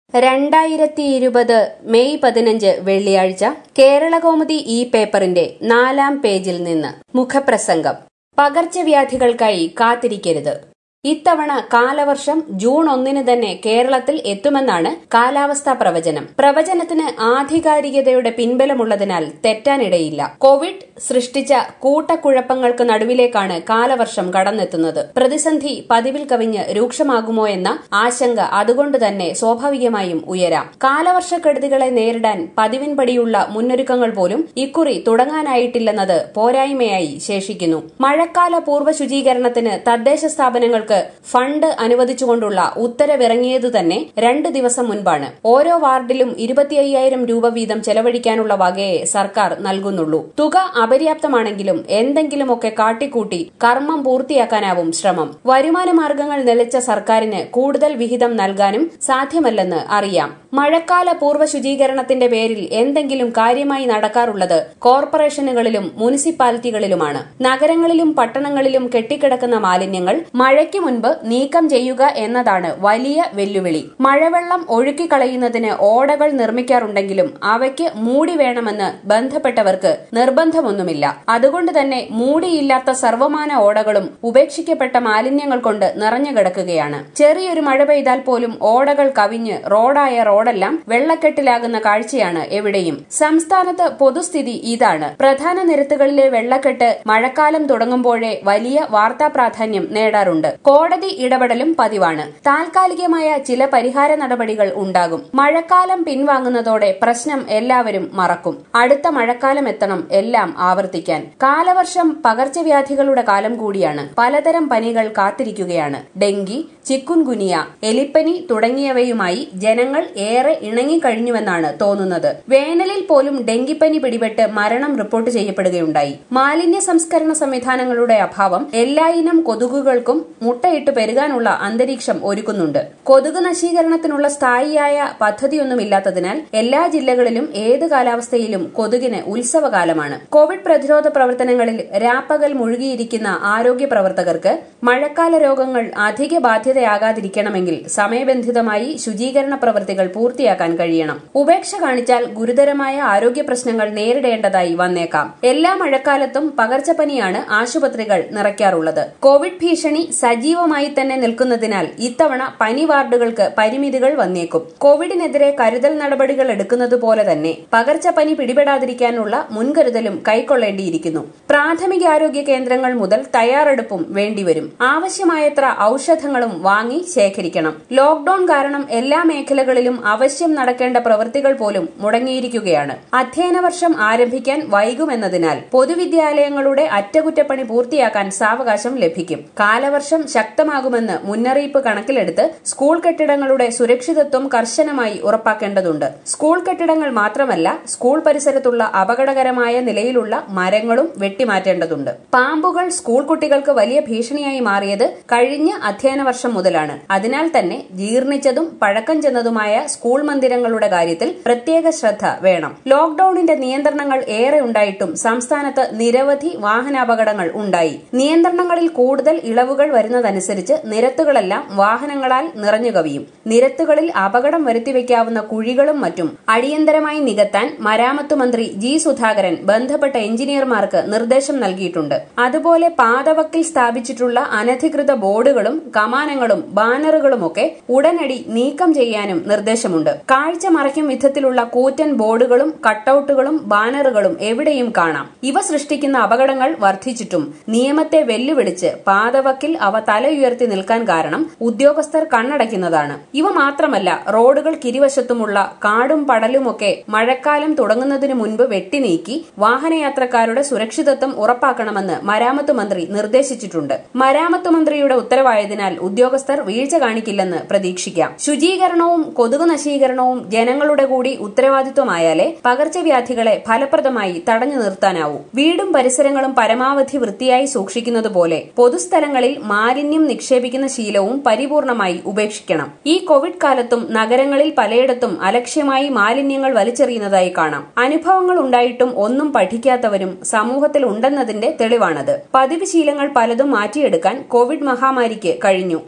രണ്ടായിരത്തി ഇരുപത് മെയ് പതിനഞ്ച് വെള്ളിയാഴ്ച കേരളകൗമുദി ഈ പേപ്പറിന്റെ നാലാം പേജിൽ നിന്ന് മുഖപ്രസംഗം പകർച്ചവ്യാധികൾക്കായി കാത്തിരിക്കരുത് ഇത്തവണ കാലവർഷം ജൂൺ ഒന്നിന് തന്നെ കേരളത്തിൽ എത്തുമെന്നാണ് കാലാവസ്ഥാ പ്രവചനം പ്രവചനത്തിന് ആധികാരികതയുടെ പിൻബലമുള്ളതിനാൽ തെറ്റാനിടയില്ല കോവിഡ് സൃഷ്ടിച്ച കൂട്ടക്കുഴപ്പങ്ങൾക്ക് നടുവിലേക്കാണ് കാലവർഷം കടന്നെത്തുന്നത് പ്രതിസന്ധി പതിവിൽ കവിഞ്ഞ് രൂക്ഷമാകുമോ എന്ന ആശങ്ക അതുകൊണ്ട് തന്നെ സ്വാഭാവികമായും ഉയരാം കാലവർഷക്കെടുതികളെ നേരിടാൻ പതിവിൻപടിയുള്ള മുന്നൊരുക്കങ്ങൾ പോലും ഇക്കുറി തുടങ്ങാനായിട്ടില്ലെന്നത് പോരായ്മയായി ശേഷിക്കുന്നു മഴക്കാല പൂർവ്വ ശുചീകരണത്തിന് തദ്ദേശ സ്ഥാപനങ്ങൾക്ക് ഫണ്ട് അനുവദിച്ചുകൊണ്ടുള്ള ഉത്തരവിറങ്ങിയതു തന്നെ രണ്ട് ദിവസം മുൻപാണ് ഓരോ വാർഡിലും ഇരുപത്തി അയ്യായിരം രൂപ വീതം ചെലവഴിക്കാനുള്ള വകയെ സർക്കാർ നൽകുന്നുള്ളൂ തുക അപര്യാപ്തമാണെങ്കിലും എന്തെങ്കിലുമൊക്കെ കാട്ടിക്കൂട്ടി കർമ്മം പൂർത്തിയാക്കാനാവും ശ്രമം വരുമാന മാർഗങ്ങൾ നിലച്ച സർക്കാരിന് കൂടുതൽ വിഹിതം നൽകാനും സാധ്യമല്ലെന്ന് അറിയാം മഴക്കാല പൂർവ്വ ശുചീകരണത്തിന്റെ പേരിൽ എന്തെങ്കിലും കാര്യമായി നടക്കാറുള്ളത് കോർപ്പറേഷനുകളിലും മുനിസിപ്പാലിറ്റികളിലുമാണ് നഗരങ്ങളിലും പട്ടണങ്ങളിലും കെട്ടിക്കിടക്കുന്ന മാലിന്യങ്ങൾ മഴയ്ക്ക് മുൻപ് നീക്കം ചെയ്യുക എന്നതാണ് വലിയ വെല്ലുവിളി മഴവെള്ളം ഒഴുക്കിക്കളയുന്നതിന് ഓടകൾ നിർമ്മിക്കാറുണ്ടെങ്കിലും അവയ്ക്ക് മൂടി വേണമെന്ന് ബന്ധപ്പെട്ടവർക്ക് നിർബന്ധമൊന്നുമില്ല അതുകൊണ്ട് തന്നെ മൂടിയില്ലാത്ത സർവമാന ഓടകളും ഉപേക്ഷിക്കപ്പെട്ട മാലിന്യങ്ങൾ കൊണ്ട് നിറഞ്ഞു കിടക്കുകയാണ് ചെറിയൊരു മഴ പെയ്താൽ പോലും ഓടകൾ കവിഞ്ഞ് റോഡായ റോഡെല്ലാം വെള്ളക്കെട്ടിലാകുന്ന കാഴ്ചയാണ് എവിടെയും സംസ്ഥാനത്ത് പൊതുസ്ഥിതി ഇതാണ് പ്രധാന നിരത്തുകളിലെ വെള്ളക്കെട്ട് മഴക്കാലം തുടങ്ങുമ്പോഴേ വലിയ വാർത്താ പ്രാധാന്യം നേടാറുണ്ട് കോടതി ഇടപെടലും പതിവാണ് താൽക്കാലികമായ ചില പരിഹാര നടപടികൾ ഉണ്ടാകും മഴക്കാലം പിൻവാങ്ങുന്നതോടെ പ്രശ്നം എല്ലാവരും മറക്കും അടുത്ത മഴക്കാലം എത്തണം എല്ലാം ആവർത്തിക്കാൻ കാലവർഷം പകർച്ചവ്യാധികളുടെ കാലം കൂടിയാണ് പലതരം പനികൾ കാത്തിരിക്കുകയാണ് ഡെങ്കി ചിക്കുൻഗുനിയ എലിപ്പനി തുടങ്ങിയവയുമായി ജനങ്ങൾ ഏറെ ഇണങ്ങിക്കഴിഞ്ഞുവെന്നാണ് തോന്നുന്നത് വേനലിൽ പോലും ഡെങ്കിപ്പനി പിടിപെട്ട് മരണം റിപ്പോർട്ട് ചെയ്യപ്പെടുകയുണ്ടായി മാലിന്യ സംസ്കരണ സംവിധാനങ്ങളുടെ അഭാവം എല്ലായിനം കൊതുകുകൾക്കും മുട്ടയിട്ട് പെരുകാനുള്ള അന്തരീക്ഷം ഒരുക്കുന്നുണ്ട് കൊതുക് നശീകരണത്തിനുള്ള സ്ഥായിയായ പദ്ധതിയൊന്നുമില്ലാത്തതിനാൽ എല്ലാ ജില്ലകളിലും ഏത് കാലാവസ്ഥയിലും കൊതുകിന് ഉത്സവകാലമാണ് കോവിഡ് പ്രതിരോധ പ്രവർത്തനങ്ങളിൽ രാപ്പകൽ മുഴുകിയിരിക്കുന്ന ആരോഗ്യ പ്രവർത്തകർക്ക് മഴക്കാല രോഗങ്ങൾ അധിക ബാധ്യതയാകാതിരിക്കണമെങ്കിൽ സമയബന്ധിതമായി ശുചീകരണ പ്രവൃത്തികൾ പൂർത്തിയാക്കാൻ കഴിയണം ഉപേക്ഷ കാണിച്ചാൽ ഗുരുതരമായ ആരോഗ്യ പ്രശ്നങ്ങൾ നേരിടേണ്ടതായി വന്നേക്കാം എല്ലാ മഴക്കാലത്തും പകർച്ചപ്പനിയാണ് ആശുപത്രികൾ നിറയ്ക്കാറുള്ളത് കോവിഡ് ഭീഷണി സജീവമായി തന്നെ നിൽക്കുന്നതിനാൽ ഇത്തവണ പനി വാർഡുകൾക്ക് പരിമിതികൾ വന്നേക്കും കോവിഡിനെതിരെ കരുതൽ നടപടികൾ എടുക്കുന്നത് പോലെ തന്നെ പകർച്ചപ്പനി പിടിപെടാതിരിക്കാനുള്ള മുൻകരുതലും കൈക്കൊള്ളേണ്ടിയിരിക്കുന്നു പ്രാഥമികാരോഗ്യ കേന്ദ്രങ്ങൾ മുതൽ തയ്യാറെടുപ്പും വേണ്ടിവരും ആവശ്യമായത്ര ഔഷധങ്ങളും വാങ്ങി ശേഖരിക്കണം ലോക്ഡൌൺ കാരണം എല്ലാ മേഖലകളിലും അവശ്യം നടക്കേണ്ട പ്രവൃത്തികൾ പോലും മുടങ്ങിയിരിക്കുകയാണ് അധ്യയന വർഷം ആരംഭിക്കാൻ വൈകുമെന്നതിനാൽ പൊതുവിദ്യാലയങ്ങളുടെ അറ്റകുറ്റപ്പണി പൂർത്തിയാക്കാൻ സാവകാശം ലഭിക്കും കാലവർഷം ശക്തമാകുമെന്ന് മുന്നറിയിപ്പ് കണക്കിലെടുത്ത് സ്കൂൾ കെട്ടിടങ്ങളുടെ സുരക്ഷിതത്വം കർശനമായി ഉറപ്പാക്കേണ്ടതുണ്ട് സ്കൂൾ കെട്ടിടങ്ങൾ മാത്രമല്ല സ്കൂൾ പരിസരത്തുള്ള അപകടകരമായ നിലയിലുള്ള മരങ്ങളും വെട്ടിമാറ്റേണ്ടതുണ്ട് പാമ്പുകൾ സ്കൂൾ കുട്ടികൾക്ക് വലിയ ഭീഷണിയായി മാറിയത് കഴിഞ്ഞ അധ്യയന വർഷം മുതലാണ് അതിനാൽ തന്നെ ജീർണിച്ചതും പഴക്കം ചെന്നതുമായ സ്കൂൾ മന്ദിരങ്ങളുടെ കാര്യത്തിൽ പ്രത്യേക ശ്രദ്ധ വേണം ലോക്ഡൌണിന്റെ നിയന്ത്രണങ്ങൾ ഏറെ ഉണ്ടായിട്ടും സംസ്ഥാനത്ത് നിരവധി വാഹനാപകടങ്ങൾ ഉണ്ടായി നിയന്ത്രണങ്ങളിൽ കൂടുതൽ ഇളവുകൾ വരുന്നതനുസരിച്ച് നിരത്തുകളെല്ലാം വാഹനങ്ങളാൽ നിറഞ്ഞു കവിയും നിരത്തുകളിൽ അപകടം വരുത്തിവെക്കാവുന്ന കുഴികളും മറ്റും അടിയന്തരമായി നികത്താൻ മരാമത്ത് മന്ത്രി ജി സുധാകരൻ ബന്ധപ്പെട്ട എഞ്ചിനീയർമാർക്ക് നിർദ്ദേശം നൽകിയിട്ടുണ്ട് അതുപോലെ പാതവക്കിൽ സ്ഥാപിച്ചിട്ടുള്ള അനധികൃത ബോർഡുകളും കമാനങ്ങളും ബാനറുകളുമൊക്കെ ഉടനടി നീക്കം ചെയ്യാനും നിർദ്ദേശമുണ്ട് കാഴ്ച മറയ്ക്കും വിധത്തിലുള്ള കൂറ്റൻ ബോർഡുകളും കട്ടൌട്ടുകളും ബാനറുകളും എവിടെയും കാണാം ഇവ സൃഷ്ടിക്കുന്ന അപകടങ്ങൾ വർദ്ധിച്ചിട്ടും നിയമത്തെ വെല്ലുവിളിച്ച് പാതവക്കിൽ അവ തല ഉയർത്തി നിൽക്കാൻ കാരണം ഉദ്യോഗസ്ഥർ കണ്ണടയ്ക്കുന്നതാണ് ഇവ മാത്രമല്ല റോഡുകൾക്കിരുവശത്തുമുള്ള കാടും പടലുമൊക്കെ മഴക്കാലം തുടങ്ങുന്നതിനു മുൻപ് വെട്ടിനീക്കി വാഹനയാത്രക്കാരുടെ സുരക്ഷിതത്വം ഉറപ്പാക്കണമെന്ന് മരാമത്ത് മന്ത്രി നിർദ്ദേശിച്ചിട്ടുണ്ട് മരാമത്ത് മന്ത്രിയുടെ ഉത്തരവായതിനാൽ ഉദ്യോഗസ്ഥർ വീഴ്ച കാണിക്കില്ലെന്ന് പ്രതീക്ഷിക്കാം ശുചീകരണവും കൊതുകു നശീകരണവും ജനങ്ങളുടെ കൂടി ഉത്തരവാദിത്വമായാലേ പകർച്ചവ്യാധികളെ ഫലപ്രദമായി തടഞ്ഞു നിർത്താനാവൂ വീടും പരിസരങ്ങളും പരമാവധി വൃത്തിയായി സൂക്ഷിക്കുന്നത് പോലെ പൊതുസ്ഥലങ്ങളിൽ മാലിന്യം നിക്ഷേപിക്കുന്ന ശീലവും പരിപൂർണമായി ഉപേക്ഷിക്കണം ഈ കോവിഡ് കാലത്തും നഗരങ്ങളിൽ പലയിടത്തും അലക്ഷ്യമായി മാലിന്യങ്ങൾ വലിച്ചെറിയുന്നതായി കാണാം അനുഭവങ്ങൾ ഉണ്ടായിട്ടും ഒന്നും പഠിക്കാത്തവരും സമൂഹത്തിൽ ഉണ്ടെന്നതിന്റെ തെളിവാണത് പതിവ് ശീലങ്ങൾ പലതും മാറ്റിയെടുക്കാൻ കോവിഡ് മഹാമാരിക്ക് കഴിഞ്ഞു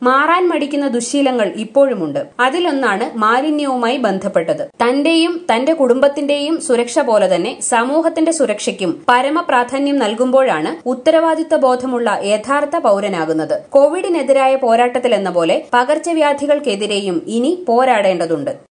മാറാൻ മടിക്കുന്ന ദുശീലങ്ങൾ ഇപ്പോഴുമുണ്ട് അതിലൊന്നാണ് മാലിന്യവുമായി ബന്ധപ്പെട്ടത് തന്റെയും തന്റെ കുടുംബത്തിന്റെയും സുരക്ഷ പോലെ തന്നെ സമൂഹത്തിന്റെ സുരക്ഷയ്ക്കും പരമപ്രാധാന്യം നൽകുമ്പോഴാണ് ഉത്തരവാദിത്ത ബോധമുള്ള യഥാർത്ഥ പൌരനാകുന്നത് കോവിഡിനെതിരായ പോരാട്ടത്തിലെന്ന പോലെ പകർച്ചവ്യാധികൾക്കെതിരെയും ഇനി പോരാടേണ്ടതുണ്ട്